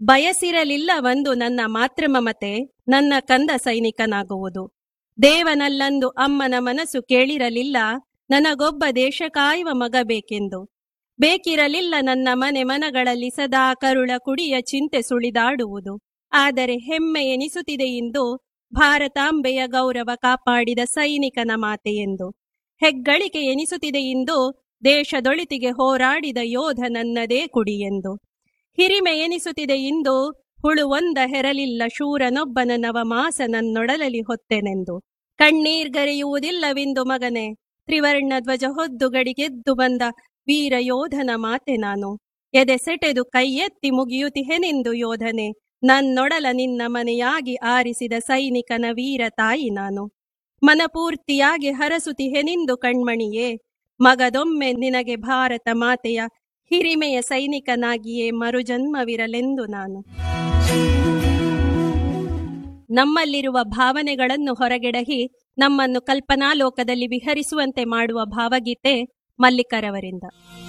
ಬಯಸಿರಲಿಲ್ಲ ಒಂದು ನನ್ನ ಮಾತೃಮಮತೆ ನನ್ನ ಕಂದ ಸೈನಿಕನಾಗುವುದು ದೇವನಲ್ಲಂದು ಅಮ್ಮನ ಮನಸ್ಸು ಕೇಳಿರಲಿಲ್ಲ ನನಗೊಬ್ಬ ದೇಶ ಕಾಯುವ ಮಗ ಬೇಕೆಂದು ಬೇಕಿರಲಿಲ್ಲ ನನ್ನ ಮನೆ ಮನಗಳಲ್ಲಿ ಸದಾ ಕರುಳ ಕುಡಿಯ ಚಿಂತೆ ಸುಳಿದಾಡುವುದು ಆದರೆ ಹೆಮ್ಮೆ ಎನಿಸುತ್ತಿದೆ ಇಂದು ಭಾರತಾಂಬೆಯ ಗೌರವ ಕಾಪಾಡಿದ ಸೈನಿಕನ ಮಾತೆ ಎಂದು ಹೆಗ್ಗಳಿಕೆ ಎನಿಸುತ್ತಿದೆ ಇಂದು ದೇಶದೊಳಿತಿಗೆ ಹೋರಾಡಿದ ಯೋಧ ನನ್ನದೇ ಕುಡಿ ಎಂದು ಹಿರಿಮೆ ಎನಿಸುತ್ತಿದೆ ಇಂದು ಹುಳುವೊಂದ ಹೆರಲಿಲ್ಲ ಶೂರನೊಬ್ಬನ ನವಮಾಸ ನನ್ನೊಡಲಲಿ ಹೊತ್ತೆನೆಂದು ಕಣ್ಣೀರ್ಗರೆಯುವುದಿಲ್ಲವೆಂದು ಮಗನೆ ತ್ರಿವರ್ಣ ಧ್ವಜ ಹೊದ್ದು ಗಡಿಗೆದ್ದು ಬಂದ ವೀರ ಯೋಧನ ಮಾತೆ ನಾನು ಎದೆ ಸೆಟೆದು ಕೈ ಎತ್ತಿ ಮುಗಿಯುತಿಹೆನೆಂದು ಯೋಧನೆ ನನ್ನೊಡಲ ನಿನ್ನ ಮನೆಯಾಗಿ ಆರಿಸಿದ ಸೈನಿಕನ ವೀರ ತಾಯಿ ನಾನು ಮನಪೂರ್ತಿಯಾಗಿ ಹರಸುತಿಹೆನೆಂದು ಕಣ್ಮಣಿಯೇ ಮಗದೊಮ್ಮೆ ನಿನಗೆ ಭಾರತ ಮಾತೆಯ ಹಿರಿಮೆಯ ಸೈನಿಕನಾಗಿಯೇ ಮರುಜನ್ಮವಿರಲೆಂದು ನಾನು ನಮ್ಮಲ್ಲಿರುವ ಭಾವನೆಗಳನ್ನು ಹೊರಗೆಡಹಿ ನಮ್ಮನ್ನು ಕಲ್ಪನಾ ಲೋಕದಲ್ಲಿ ವಿಹರಿಸುವಂತೆ ಮಾಡುವ ಭಾವಗೀತೆ ಮಲ್ಲಿಕರವರಿಂದ